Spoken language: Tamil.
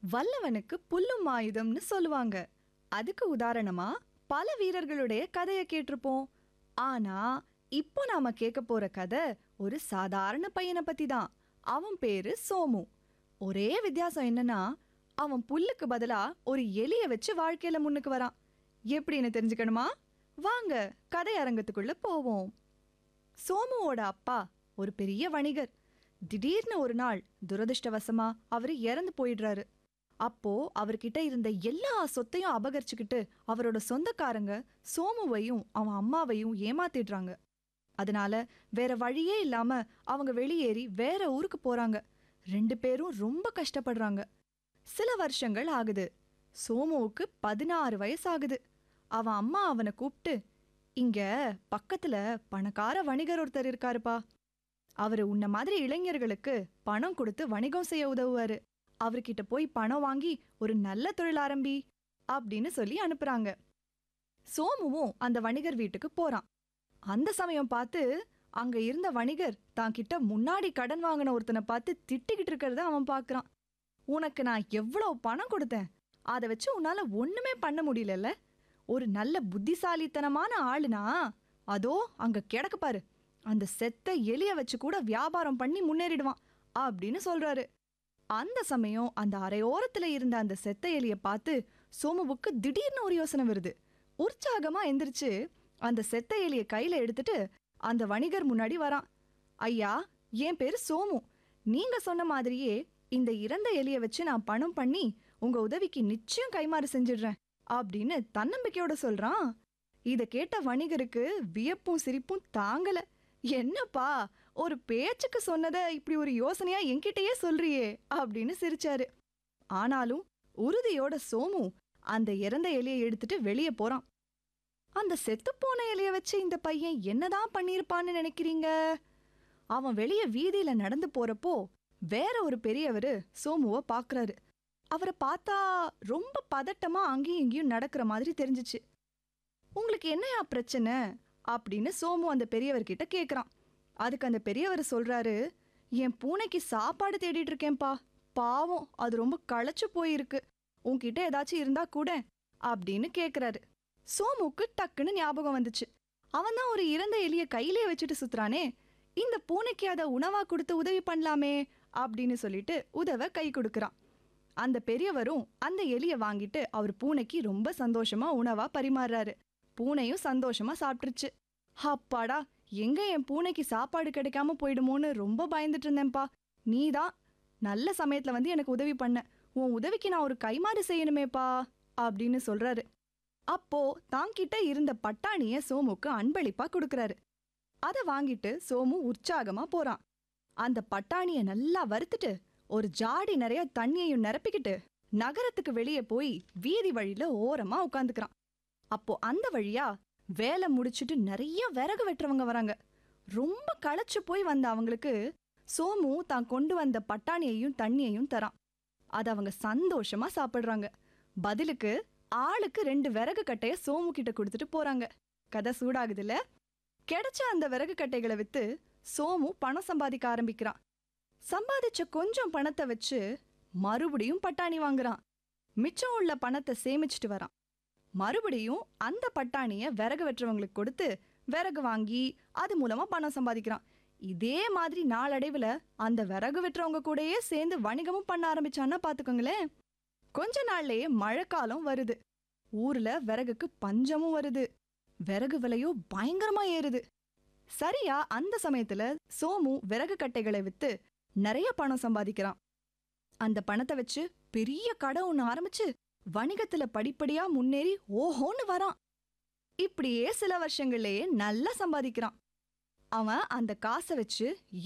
வல்லவனுக்கு புல்லும் ஆயுதம்னு சொல்லுவாங்க அதுக்கு உதாரணமா பல வீரர்களுடைய கதையை கேட்டிருப்போம் ஆனா இப்போ நாம கேட்க போற கதை ஒரு சாதாரண பையனை பத்தி தான் அவன் பேரு சோமு ஒரே வித்தியாசம் என்னன்னா அவன் புல்லுக்கு பதிலா ஒரு எலிய வச்சு வாழ்க்கையில முன்னுக்கு வரான் எப்படின்னு தெரிஞ்சுக்கணுமா வாங்க கதை அரங்கத்துக்குள்ள போவோம் சோமுவோட அப்பா ஒரு பெரிய வணிகர் திடீர்னு ஒரு நாள் துரதிர்ஷ்டவசமா அவரு இறந்து போயிடுறாரு அப்போ அவர்கிட்ட இருந்த எல்லா சொத்தையும் அபகரிச்சுக்கிட்டு அவரோட சொந்தக்காரங்க சோமுவையும் அவன் அம்மாவையும் ஏமாத்திடுறாங்க அதனால வேற வழியே இல்லாம அவங்க வெளியேறி வேற ஊருக்கு போறாங்க ரெண்டு பேரும் ரொம்ப கஷ்டப்படுறாங்க சில வருஷங்கள் ஆகுது சோமுவுக்கு பதினாறு வயசாகுது அவன் அம்மா அவனை கூப்பிட்டு இங்க பக்கத்துல பணக்கார வணிகர் ஒருத்தர் இருக்காருப்பா அவரு உன்ன மாதிரி இளைஞர்களுக்கு பணம் கொடுத்து வணிகம் செய்ய உதவுவாரு அவர்கிட்ட போய் பணம் வாங்கி ஒரு நல்ல தொழில் ஆரம்பி அப்படின்னு சொல்லி அனுப்புறாங்க சோமுவும் அந்த வணிகர் வீட்டுக்கு போறான் அந்த சமயம் பார்த்து அங்க இருந்த வணிகர் தான் கிட்ட முன்னாடி கடன் வாங்கின ஒருத்தனை பார்த்து திட்டிக்கிட்டு இருக்கிறத அவன் பார்க்கறான் உனக்கு நான் எவ்வளவு பணம் கொடுத்தேன் அதை வச்சு உன்னால ஒண்ணுமே பண்ண முடியலல்ல ஒரு நல்ல புத்திசாலித்தனமான ஆளுனா அதோ அங்க கிடக்கு பாரு அந்த செத்த எலிய வச்சு கூட வியாபாரம் பண்ணி முன்னேறிடுவான் அப்படின்னு சொல்றாரு அந்த சமயம் அந்த அரையோரத்துல இருந்த அந்த செத்த எலிய பார்த்து சோமுவுக்கு திடீர்னு ஒரு யோசனை வருது உற்சாகமா எந்திரிச்சு அந்த செத்த எலிய கையில எடுத்துட்டு அந்த வணிகர் முன்னாடி வரான் ஐயா என் பேரு சோமு நீங்க சொன்ன மாதிரியே இந்த இறந்த எலிய வச்சு நான் பணம் பண்ணி உங்க உதவிக்கு நிச்சயம் கைமாறு செஞ்சிடுறேன் அப்படின்னு தன்னம்பிக்கையோட சொல்றான் இத கேட்ட வணிகருக்கு வியப்பும் சிரிப்பும் தாங்கல என்னப்பா ஒரு பேச்சுக்கு சொன்னத இப்படி ஒரு யோசனையா என்கிட்டயே சொல்றியே அப்படின்னு சிரிச்சாரு ஆனாலும் உறுதியோட சோமு அந்த இறந்த எலியை எடுத்துட்டு வெளியே போறான் அந்த செத்துப்போன எலிய வச்சு இந்த பையன் என்னதான் பண்ணிருப்பான்னு நினைக்கிறீங்க அவன் வெளியே வீதியில நடந்து போறப்போ வேற ஒரு பெரியவரு சோமுவ பாக்குறாரு அவரை பார்த்தா ரொம்ப பதட்டமா அங்கேயும் இங்கேயும் நடக்கிற மாதிரி தெரிஞ்சுச்சு உங்களுக்கு என்னையா பிரச்சனை அப்படின்னு சோமு அந்த பெரியவர்கிட்ட கேக்குறான் அதுக்கு அந்த பெரியவர் சொல்றாரு என் பூனைக்கு சாப்பாடு தேடிட்டு இருக்கேன்பா பாவம் அது ரொம்ப களைச்சு போயிருக்கு உன்கிட்ட ஏதாச்சும் இருந்தா கூட அப்படின்னு கேக்குறாரு சோமுக்கு டக்குன்னு ஞாபகம் வந்துச்சு அவன் தான் ஒரு இறந்த எலிய கையிலே வச்சுட்டு சுத்துறானே இந்த பூனைக்கு அதை உணவா கொடுத்து உதவி பண்ணலாமே அப்படின்னு சொல்லிட்டு உதவ கை கொடுக்கறான் அந்த பெரியவரும் அந்த எலிய வாங்கிட்டு அவர் பூனைக்கு ரொம்ப சந்தோஷமா உணவா பரிமாறுறாரு பூனையும் சந்தோஷமா சாப்பிட்டுருச்சு அப்பாடா எங்க என் பூனைக்கு சாப்பாடு கிடைக்காம போயிடுமோன்னு ரொம்ப பயந்துட்டு இருந்தேன்ப்பா நீதான் நல்ல சமயத்துல வந்து எனக்கு உதவி பண்ண உன் உதவிக்கு நான் ஒரு கைமாறு செய்யணுமேப்பா அப்படின்னு சொல்றாரு அப்போ தாங்கிட்ட இருந்த பட்டாணிய சோமுக்கு அன்பளிப்பா கொடுக்கறாரு அத வாங்கிட்டு சோமு உற்சாகமா போறான் அந்த பட்டாணிய நல்லா வறுத்துட்டு ஒரு ஜாடி நிறைய தண்ணியையும் நிரப்பிக்கிட்டு நகரத்துக்கு வெளியே போய் வீதி வழியில ஓரமா உட்காந்துக்கிறான் அப்போ அந்த வழியா வேலை முடிச்சிட்டு நிறைய விறகு வெட்டுறவங்க வராங்க ரொம்ப களைச்சு போய் வந்த அவங்களுக்கு சோமு தான் கொண்டு வந்த பட்டாணியையும் தண்ணியையும் தரான் அது அவங்க சந்தோஷமா சாப்பிடுறாங்க பதிலுக்கு ஆளுக்கு ரெண்டு விறகு கட்டைய சோமு கிட்ட கொடுத்துட்டு போறாங்க கதை சூடாகுதுல்ல கிடைச்ச அந்த விறகு கட்டைகளை வித்து சோமு பணம் சம்பாதிக்க ஆரம்பிக்கிறான் சம்பாதிச்ச கொஞ்சம் பணத்தை வச்சு மறுபடியும் பட்டாணி வாங்குறான் மிச்சம் உள்ள பணத்தை சேமிச்சிட்டு வரான் மறுபடியும் அந்த பட்டாணிய விறகு வெட்டுறவங்களுக்கு கொடுத்து விறகு வாங்கி அது மூலமா பணம் சம்பாதிக்கிறான் இதே மாதிரி நாளடைவுல அந்த விறகு வெட்டுறவங்க கூடயே சேர்ந்து வணிகமும் பண்ண ஆரம்பிச்சான்னா பாத்துக்கோங்களேன் கொஞ்ச நாள்லயே மழைக்காலம் வருது ஊர்ல விறகுக்கு பஞ்சமும் வருது விறகு விலையோ பயங்கரமா ஏறுது சரியா அந்த சமயத்துல சோமு விறகு கட்டைகளை வித்து நிறைய பணம் சம்பாதிக்கிறான் அந்த பணத்தை வச்சு பெரிய கடை ஒண்ணு ஆரம்பிச்சு வணிகத்துல படிப்படியா முன்னேறி ஓஹோன்னு வரான் இப்படியே சில வருஷங்கள்லயே நல்லா சம்பாதிக்கிறான் அவன் அந்த காசை வச்சு